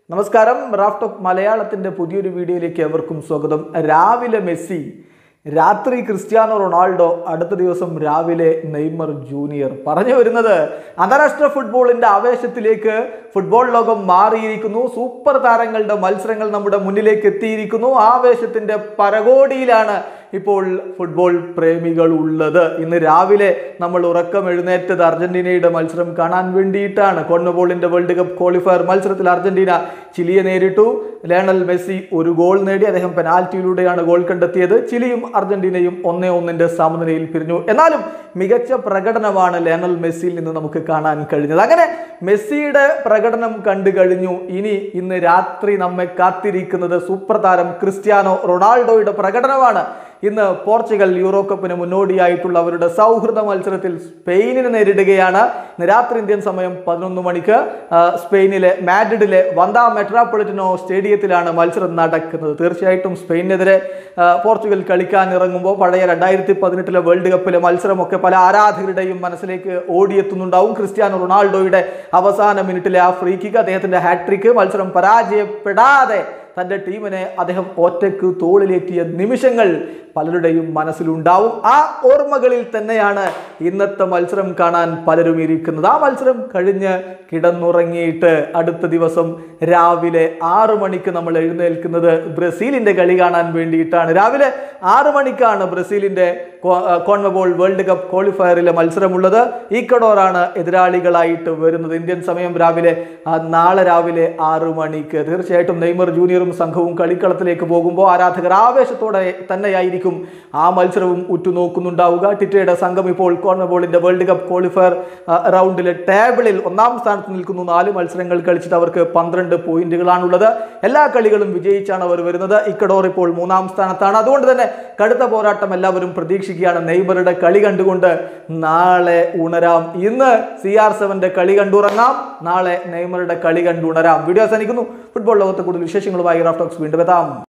നമസ്കാരം Raf talk മലയാളത്തിന്റെ പുതിയൊരു വീഡിയോയിലേക്ക് എവർക്കും സ്വാഗതം രാവിലെ മെസ്സി രാത്രി ക്രിസ്ത്യാനോ റൊണാൾഡോ അടുത്ത ദിവസം രാവിലെ നെയ്മർ ജൂനിയർ പറഞ്ഞു വരുന്നത് അന്താരാഷ്ട്ര ഫുട്ബോളിന്റെ ആവേശത്തിലേക്ക് ഫുട്ബോൾ ലോകം മാറിയിരിക്കുന്നു സൂപ്പർ താരങ്ങളുടെ മത്സരങ്ങൾ നമ്മുടെ മുന്നിലേക്ക് എത്തിയിരിക്കുന്നു ആവേശത്തിന്റെ പരകോടിയിലാണ് ഇപ്പോൾ ഫുട്ബോൾ പ്രേമികൾ ഉള്ളത് ഇന്ന് രാവിലെ നമ്മൾ ഉറക്കം എഴുന്നേറ്റത് അർജന്റീനയുടെ മത്സരം കാണാൻ വേണ്ടിയിട്ടാണ് കോൺമബോളിന്റെ വേൾഡ് കപ്പ് ക്വാളിഫയർ മത്സരത്തിൽ അർജന്റീന ചിലിയെ നേരിട്ടു ലയണൽ മെസ്സി ഒരു ഗോൾ നേടി അദ്ദേഹം പെനാൽറ്റിയിലൂടെയാണ് ഗോൾ കണ്ടെത്തിയത് ചിലിയും അർജന്റീനയും ഒന്നേ ഒന്നിന്റെ സമനിലയിൽ പിരിഞ്ഞു എന്നാലും മികച്ച പ്രകടനമാണ് ലയണൽ മെസ്സിയിൽ നിന്ന് നമുക്ക് കാണാൻ കഴിഞ്ഞത് അങ്ങനെ മെസ്സിയുടെ പ്രകടനം കണ്ടു കഴിഞ്ഞു ഇനി ഇന്ന് രാത്രി നമ്മെ കാത്തിരിക്കുന്നത് സൂപ്പർ താരം ക്രിസ്ത്യാനോ റൊണാൾഡോയുടെ പ്രകടനമാണ് ഇന്ന് പോർച്ചുഗൽ യൂറോ കപ്പിന് മുന്നോടിയായിട്ടുള്ള അവരുടെ സൗഹൃദ മത്സരത്തിൽ സ്പെയിനിനെ നേരിടുകയാണ് ഇന്ന് രാത്രി ഇന്ത്യൻ സമയം പതിനൊന്ന് മണിക്ക് ആ, സ്പെയിനിലെ മാഡ്രിഡിലെ വന്ദ മെട്രോപൊളിറ്റനോ സ്റ്റേഡിയത്തിലാണ് മത്സരം നടക്കുന്നത് തീർച്ചയായിട്ടും സ്പെയിനെതിരെ ആ, പോർച്ചുഗൽ കളിക്കാൻ ഇറങ്ങുമ്പോൾ പഴയ രണ്ടായിരത്തി പതിനെട്ടിലെ വേൾഡ് കപ്പിലെ മത്സരമൊക്കെ പല ആരാധകരുടെയും മനസ്സിലേക്ക് ഓടിയെത്തുന്നുണ്ടാവും ക്രിസ്ത്യാനോ റൊണാൾഡോയുടെ അവസാന മിനിറ്റിലെ ആ ഫ്രീ കിക്ക് അദ്ദേഹത്തിന്റെ ഹാട്രിക്ക് മത്സരം പരാജയപ്പെടാതെ തൻ്റെ ടീമിനെ അദ്ദേഹം ഒറ്റക്ക് തോളിലേറ്റിയ നിമിഷങ്ങൾ പലരുടെയും മനസ്സിലുണ്ടാവും ആ ഓർമ്മകളിൽ തന്നെയാണ് ഇന്നത്തെ മത്സരം കാണാൻ പലരും ഇരിക്കുന്നത് ആ മത്സരം കഴിഞ്ഞ് കിടന്നുറങ്ങിയിട്ട് അടുത്ത ദിവസം രാവിലെ ആറ് മണിക്ക് നമ്മൾ എഴുന്നേൽക്കുന്നത് ബ്രസീലിന്റെ കളി കാണാൻ വേണ്ടിയിട്ടാണ് രാവിലെ ആറ് മണിക്കാണ് ബ്രസീലിന്റെ കോൺമബോൾ വേൾഡ് കപ്പ് ക്വാളിഫയറിലെ മത്സരമുള്ളത് ഈക്കഡോറാണ് എതിരാളികളായിട്ട് വരുന്നത് ഇന്ത്യൻ സമയം രാവിലെ ആ, നാളെ രാവിലെ ആറ് മണിക്ക് തീർച്ചയായിട്ടും നെയ്മർ ജൂനിയറും സംഘവും കളിക്കളത്തിലേക്ക് പോകുമ്പോൾ ആരാധകർ ആവേശത്തോടെ തന്നെയായിരിക്കും ആ മത്സരവും ഉറ്റുനോക്കുന്നുണ്ടാവുക ടിറ്റയുടെ സംഘം ഇപ്പോൾ കോൺമബോളിന്റെ വേൾഡ് കപ്പ് ക്വാളിഫയർ ആ, റൗണ്ടിലെ ടേബിളിൽ ഒന്നാം സ്ഥാനത്ത് നിൽക്കുന്നു നാല് മത്സരങ്ങൾ കളിച്ചിട്ട് അവർക്ക് പന്ത്രണ്ട് പോയിന്റുകളാണുള്ളത് എല്ലാ കളികളും വിജയിച്ചാണ് അവർ വരുന്നത് ഇക്കഡോർ ഇപ്പോൾ മൂന്നാം സ്ഥാനത്താണ് അതുകൊണ്ട് തന്നെ കടുത്ത പോരാട്ടം എല്ലാവരും പ്രതീക്ഷിക്കുകയാണ് നെയ്മറുടെ കളി കണ്ടുകൊണ്ട് നാളെ ഉണരാം ഇന്ന് സി ആർ സെവന്റെ കളി കണ്ടുറങ്ങാം നാളെ നെയ്മറുടെ കളി കണ്ടുണരാം വീഡിയോ അവസാനിക്കുന്നു ഫുട്ബോൾ ലോകത്തെ കൂടുതൽ വിശേഷങ്ങളുമായി റാഫ്റ്റോക്സ് വീണ്ടും എത്താം